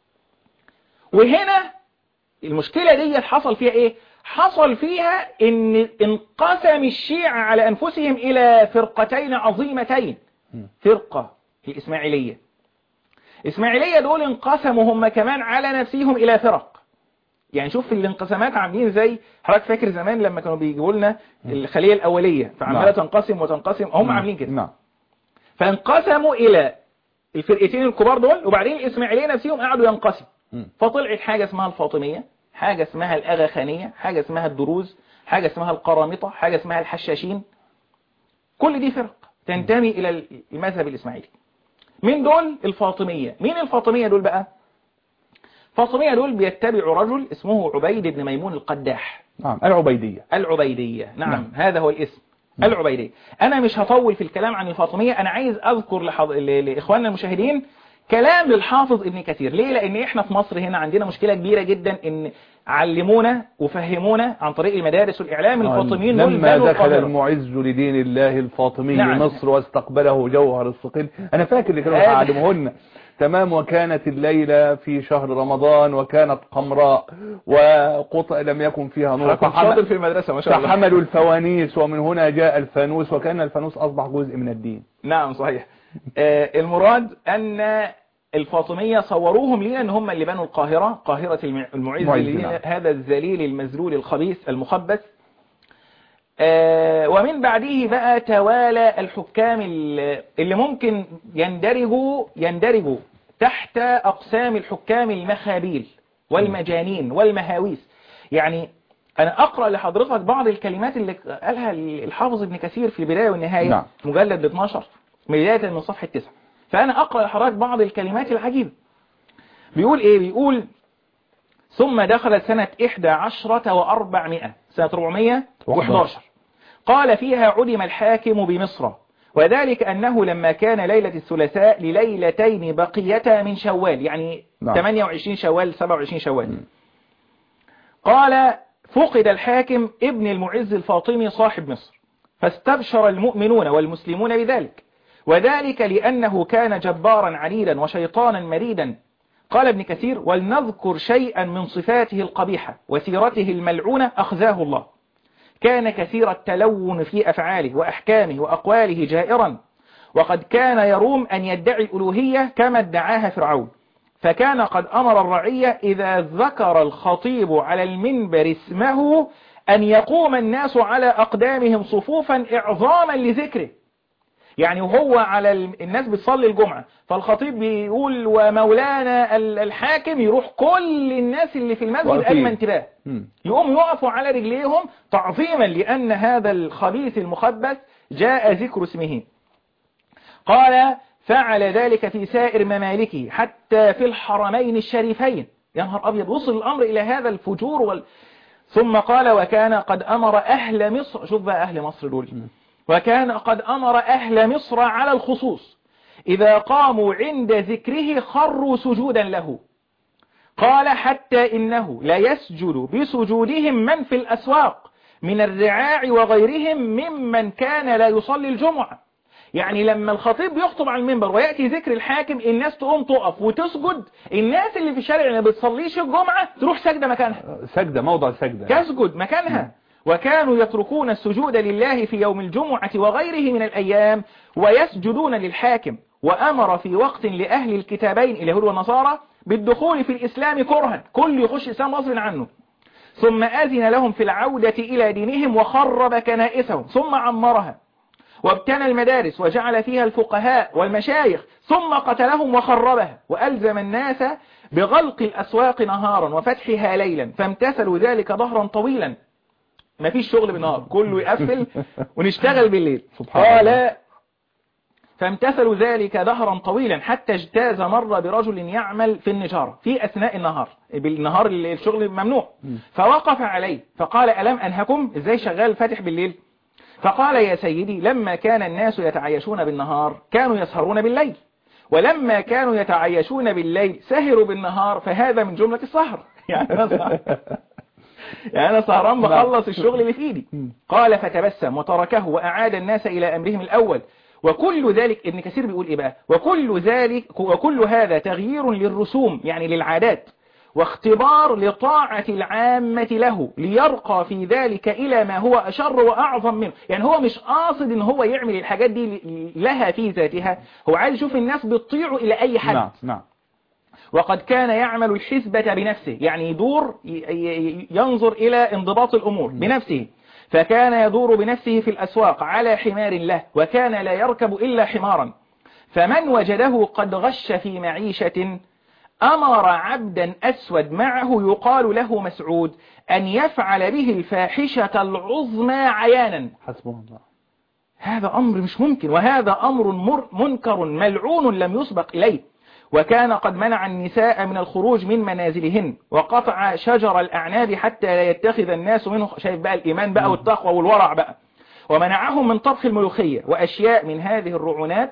وهنا المشكلة دي حصل فيها ايه حصل فيها ان انقسم الشيعة على انفسهم الى فرقتين عظيمتين مم. فرقة الاسماعيلية الاسماعيلية دول انقسموا هم كمان على نفسهم الى فرق يعني شوف الانقسامات عاملين زي حضرتك فاكر زمان لما كانوا بيجيبوا لنا الخلية الاولية فعمالة نعم. تنقسم وتنقسم هم مم. عاملين كده نعم فانقسموا الى الفرقتين الكبار دول وبعدين الاسماعيلية نفسهم قعدوا ينقسموا مم. فطلعت حاجة اسمها الفاطمية حاجة اسمها الأغاخانية حاجة اسمها الدروز حاجة اسمها القرامطة حاجة اسمها الحشاشين كل دي فرق تنتمي إلى المذهب الإسماعيلي من دول الفاطمية مين الفاطمية دول بقى الفاطمية دول بيتبعوا رجل اسمه عبيد بن ميمون القداح نعم العبيدية العبيدية نعم, نعم. نعم. هذا هو الاسم العبيدية أنا مش هطول في الكلام عن الفاطمية أنا عايز أذكر لحض... ل... لإخواننا المشاهدين كلام للحافظ ابن كثير ليه لان احنا في مصر هنا عندنا مشكلة كبيرة جدا ان علمونا وفهمونا عن طريق المدارس والاعلام الفاطميين دول لما بنوا دخل القاهرة. المعز لدين الله الفاطمي نعم. مصر واستقبله جوهر الصقيل انا فاكر اللي كانوا هذا- يعلمهن تمام وكانت الليلة في شهر رمضان وكانت قمراء وقطع لم يكن فيها نور حضرتك فحمل- شاطر في المدرسة ما شاء الله فحملوا الفوانيس ومن هنا جاء الفانوس وكان الفانوس أصبح جزء من الدين نعم صحيح آه، المراد أن الفاطمية صوروهم لنا أن هم اللي بنوا القاهرة قاهرة الم- المعز معز، لنا نعم. هذا الذليل المذلول الخبيث المخبث آه، ومن بعده بقى توالى الحكام ال- اللي ممكن يندرجوا يندرجوا تحت أقسام الحكام المخابيل والمجانين والمهاويس يعني أنا أقرأ لحضرتك بعض الكلمات اللي قالها الحافظ ابن كثير في البداية والنهاية نعم. مجلد 12 بداية من صفحة 9 فأنا أقرأ لحضرتك بعض الكلمات العجيبة بيقول إيه بيقول ثم دخلت سنة 11 و400 سنة 411 قال فيها علم الحاكم بمصر وذلك أنه لما كان ليلة الثلاثاء لليلتين بقيتا من شوال يعني نعم. 28 شوال 27 شوال قال فقد الحاكم ابن المعز الفاطمي صاحب مصر فاستبشر المؤمنون والمسلمون بذلك وذلك لأنه كان جبارا عنيدا وشيطانا مريدا قال ابن كثير ولنذكر شيئا من صفاته القبيحة وسيرته الملعونة أخزاه الله كان كثير التلون في أفعاله وأحكامه وأقواله جائرا وقد كان يروم أن يدعي الألوهية كما ادعاها فرعون فكان قد أمر الرعية إذا ذكر الخطيب على المنبر اسمه أن يقوم الناس على أقدامهم صفوفا إعظاما لذكره يعني وهو على ال- الناس بتصلي الجمعة فالخطيب بيقول ومولانا ال- الحاكم يروح كل الناس اللي في المسجد واقفين. أدمى انتباه مم. يقوم يقفوا على رجليهم تعظيما لأن هذا الخبيث المخبث جاء ذكر اسمه قال فعل ذلك في سائر ممالكه حتى في الحرمين الشريفين يا نهار أبيض وصل الأمر إلى هذا الفجور وال... ثم قال وكان قد أمر أهل مصر شوف بقى أهل مصر دول وكان قد أمر أهل مصر على الخصوص إذا قاموا عند ذكره خروا سجودا له قال حتى إنه لا يسجد بسجودهم من في الأسواق من الرعاع وغيرهم ممن كان لا يصلي الجمعة يعني لما الخطيب يخطب على المنبر ويأتي ذكر الحاكم الناس تقوم تقف وتسجد الناس اللي في الشارع اللي ما بتصليش الجمعة تروح سجدة مكانها سجدة موضع سجدة تسجد مكانها وكانوا يتركون السجود لله في يوم الجمعة وغيره من الأيام ويسجدون للحاكم وأمر في وقت لأهل الكتابين اليهود والنصارى بالدخول في الإسلام كرها كل يخش الإسلام غصب عنه ثم أذن لهم في العودة إلى دينهم وخرب كنائسهم ثم عمرها وابتنى المدارس وجعل فيها الفقهاء والمشايخ ثم قتلهم وخربها وألزم الناس بغلق الأسواق نهارا وفتحها ليلا فامتثلوا ذلك ظهرا طويلا ما فيش شغل بالنهار كله يقفل ونشتغل بالليل سبحان قال الله. فامتثلوا ذلك دهرا طويلا حتى اجتاز مرة برجل يعمل في النجارة في أثناء النهار بالنهار اللي الشغل ممنوع فوقف عليه فقال ألم أنهكم ازاي شغال فاتح بالليل فقال يا سيدي لما كان الناس يتعايشون بالنهار كانوا يسهرون بالليل ولما كانوا يتعايشون بالليل سهروا بالنهار فهذا من جملة السهر يعني أنا سهر- يعني أنا سهران بخلص الشغل اللي في إيدي قال فتبسم وتركه وأعاد الناس إلى أمرهم الأول وكل ذلك ابن كثير بيقول إيه بقى وكل ذلك وكل هذا تغيير للرسوم يعني للعادات واختبار لطاعة العامة له ليرقى في ذلك إلى ما هو أشر وأعظم منه يعني هو مش قاصد إن هو يعمل الحاجات دي ل- لها في ذاتها هو عايز يشوف الناس بتطيعه إلى أي حد نعم نعم وقد كان يعمل الحسبة بنفسه يعني يدور ي- ي- ينظر إلى انضباط الأمور بنفسه فكان يدور بنفسه في الأسواق على حمار له وكان لا يركب إلا حمارا فمن وجده قد غش في معيشة أمر عبدا أسود معه يقال له مسعود أن يفعل به الفاحشة العظمى عيانا حسبنا الله هذا أمر مش ممكن وهذا أمر مر منكر ملعون لم يسبق إليه وكان قد منع النساء من الخروج من منازلهن وقطع شجر الأعناب حتى لا يتخذ الناس منه شايف بقى الإيمان بقى والتقوى والورع بقى ومنعهم من طبخ الملوخية وأشياء من هذه الرعونات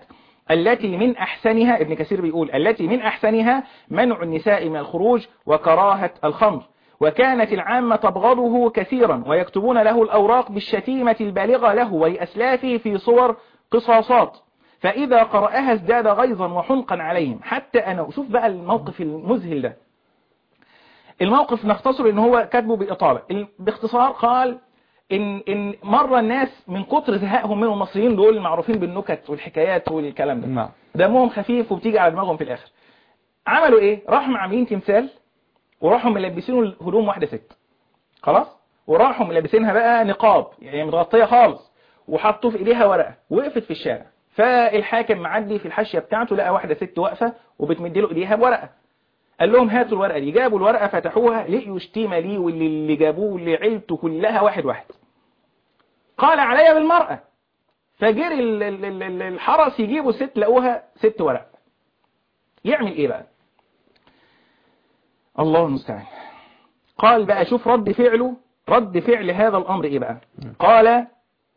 التي من أحسنها ابن كثير بيقول التي من أحسنها منع النساء من الخروج وكراهة الخمر وكانت العامة تبغضه كثيرا ويكتبون له الأوراق بالشتيمة البالغة له ولأسلافه في صور قصاصات فإذا قرأها ازداد غيظا وحنقا عليهم حتى أنا شوف بقى الموقف المذهل ده الموقف نختصر ان هو كاتبه بإطالة ال- باختصار قال إن, إن مرة الناس من كتر زهقهم من المصريين دول المعروفين بالنكت والحكايات والكلام ده نعم دمهم خفيف وبتيجي على دماغهم في الآخر عملوا إيه راحوا عاملين تمثال وراحوا ملبسينه هدوم واحدة ست خلاص وراحوا ملبسينها بقى نقاب يعني متغطية خالص وحطوا في ايديها ورقة وقفت في الشارع فالحاكم معدي في الحاشية بتاعته لقى واحدة ست واقفة وبتمد له ايديها بورقة قال لهم هاتوا الورقة دي جابوا الورقة فتحوها لقيوا شتيمة ليه واللي اللي جابوه واللي عيلته كلها واحد واحد قال عليا بالمرأة فجري ال- ال- ال- ال- الحرس يجيبوا ست لقوها ست ورق يعمل ايه بقى الله المستعان قال بقى شوف رد فعله رد فعل هذا الأمر إيه بقى قال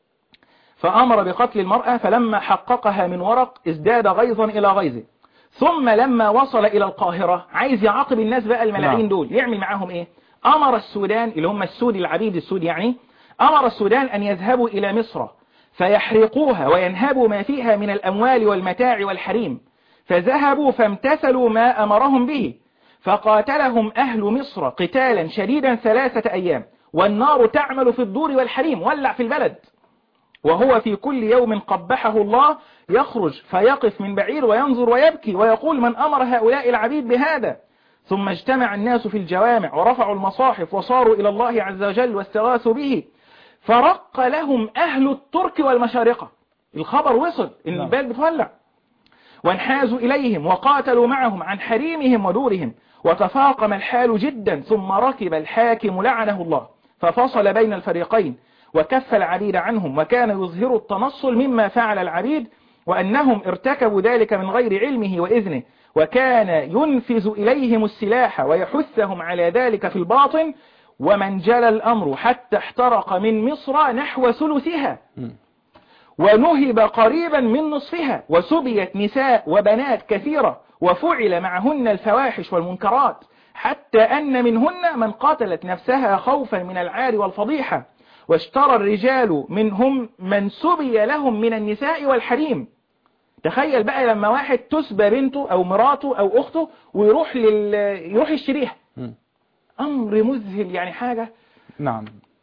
فأمر بقتل المرأة فلما حققها من ورق ازداد غيظا إلى غيظه ثم لما وصل إلى القاهرة عايز يعاقب الناس بقى الملاعين نعم. دول يعمل معاهم إيه أمر السودان اللي هم السود العبيد السود يعني أمر السودان أن يذهبوا إلى مصر فيحرقوها وينهبوا ما فيها من الأموال والمتاع والحريم فذهبوا فامتثلوا ما أمرهم به فقاتلهم أهل مصر قتالا شديدا ثلاثة أيام والنار تعمل في الدور والحريم ولع في البلد وهو في كل يوم قبحه الله يخرج فيقف من بعير وينظر ويبكي ويقول من أمر هؤلاء العبيد بهذا ثم اجتمع الناس في الجوامع ورفعوا المصاحف وصاروا إلى الله عز وجل واستغاثوا به فرق لهم أهل الترك والمشارقة الخبر وصل إن نعم. البلد بتولع وانحازوا إليهم وقاتلوا معهم عن حريمهم ودورهم وتفاقم الحال جدا ثم ركب الحاكم لعنه الله ففصل بين الفريقين وكف العبيد عنهم وكان يظهر التنصل مما فعل العبيد وأنهم ارتكبوا ذلك من غير علمه وإذنه وكان ينفذ إليهم السلاح ويحثهم على ذلك في الباطن ومن جلى الأمر حتى احترق من مصر نحو ثلثها مم. ونهب قريبا من نصفها وسبيت نساء وبنات كثيرة وفعل معهن الفواحش والمنكرات حتى أن منهن من قتلت نفسها خوفا من العار والفضيحة واشترى الرجال منهم من سبي لهم من النساء والحريم تخيل بقى لما واحد تسبى بنته أو مراته أو أخته ويروح لل... يروح يشتريها مم. أمر مذهل يعني حاجة نعم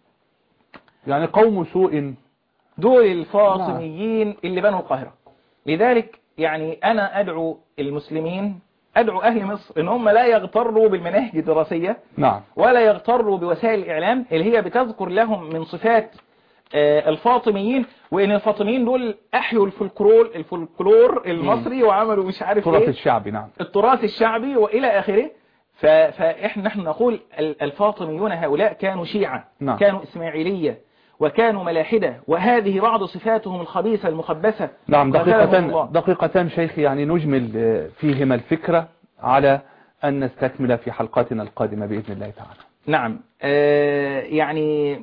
يعني قوم سوء دول الفاطميين اللي بنوا القاهرة لذلك يعني أنا أدعو المسلمين أدعو أهل مصر إن هم لا يغتروا بالمناهج الدراسية نعم ولا يغتروا بوسائل الإعلام اللي هي بتذكر لهم من صفات آه، الفاطميين وإن الفاطميين دول أحيوا الفولكلور الفولكلور المصري وعملوا مش عارف تراث إيه الشعبي نعم التراث الشعبي وإلى آخره ف- فإحنا نحن نقول ال- الفاطميون هؤلاء كانوا شيعة نعم. كانوا إسماعيلية وكانوا ملاحدة وهذه بعض صفاتهم الخبيثة المخبثة نعم قتلهم دقيقة الله. دقيقتان شيخ يعني نجمل آه، فيهما الفكرة على أن نستكمل في حلقاتنا القادمة بإذن الله تعالى نعم آه يعني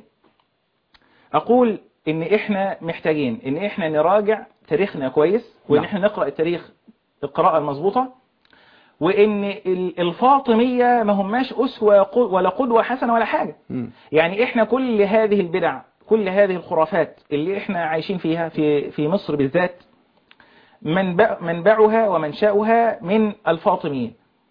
أقول إن إحنا محتاجين إن إحنا نراجع تاريخنا كويس وإن نعم. إحنا نقرأ التاريخ القراءة المظبوطة وإن ال- الفاطمية ما هماش أسوة قو- ولا قدوة حسنة ولا حاجة مم. يعني إحنا كل هذه البدع كل هذه الخرافات اللي إحنا عايشين فيها في في مصر بالذات منبع منبعها ومنشأها من الفاطميين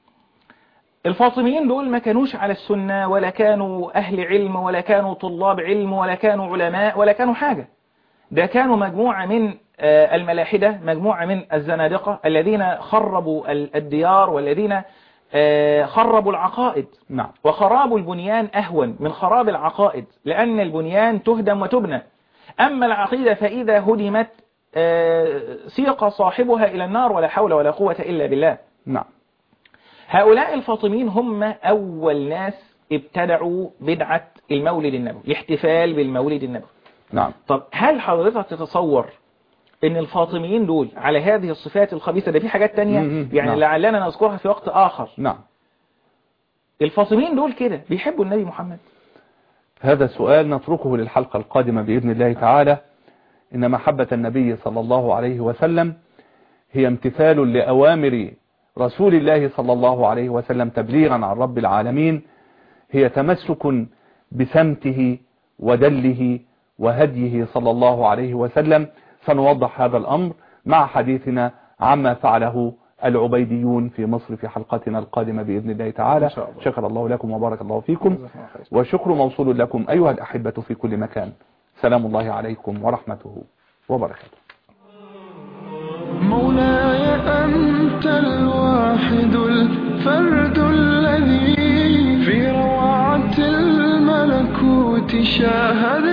الفاطميين دول ما كانوش على السنة ولا كانوا أهل علم ولا كانوا طلاب علم ولا كانوا علماء ولا كانوا حاجة ده كانوا مجموعة من آه، الملاحدة مجموعة من الزنادقة الذين خربوا ال- الديار والذين آه، خربوا العقائد نعم وخراب البنيان أهون من خراب العقائد لأن البنيان تهدم وتبنى أما العقيدة فإذا هدمت آه، سيق صاحبها إلى النار ولا حول ولا قوة إلا بالله نعم هؤلاء الفاطميين هم أول ناس ابتدعوا بدعة المولد النبوي الاحتفال بالمولد النبوي نعم طب هل حضرتك تتصور ان الفاطميين دول على هذه الصفات الخبيثة ده في حاجات تانية مم. يعني نعم. لعلنا نذكرها في وقت آخر نعم الفاطميين دول كده بيحبوا النبي محمد هذا سؤال نتركه للحلقة القادمة بإذن الله تعالى إن محبة النبي صلى الله عليه وسلم هي امتثال لأوامر رسول الله صلى الله عليه وسلم تبليغا عن رب العالمين هي تمسك بسمته ودله وهديه صلى الله عليه وسلم سنوضح هذا الأمر مع حديثنا عما فعله العبيديون في مصر في حلقتنا القادمة بإذن الله تعالى إن شاء الله. شكر الله لكم وبارك الله فيكم جزاكم الله خير. والشكر موصول لكم أيها الأحبة في كل مكان سلام الله عليكم ورحمته وبركاته مولاي أنت الواحد الفرد الذي في روعة الملكوت شاهد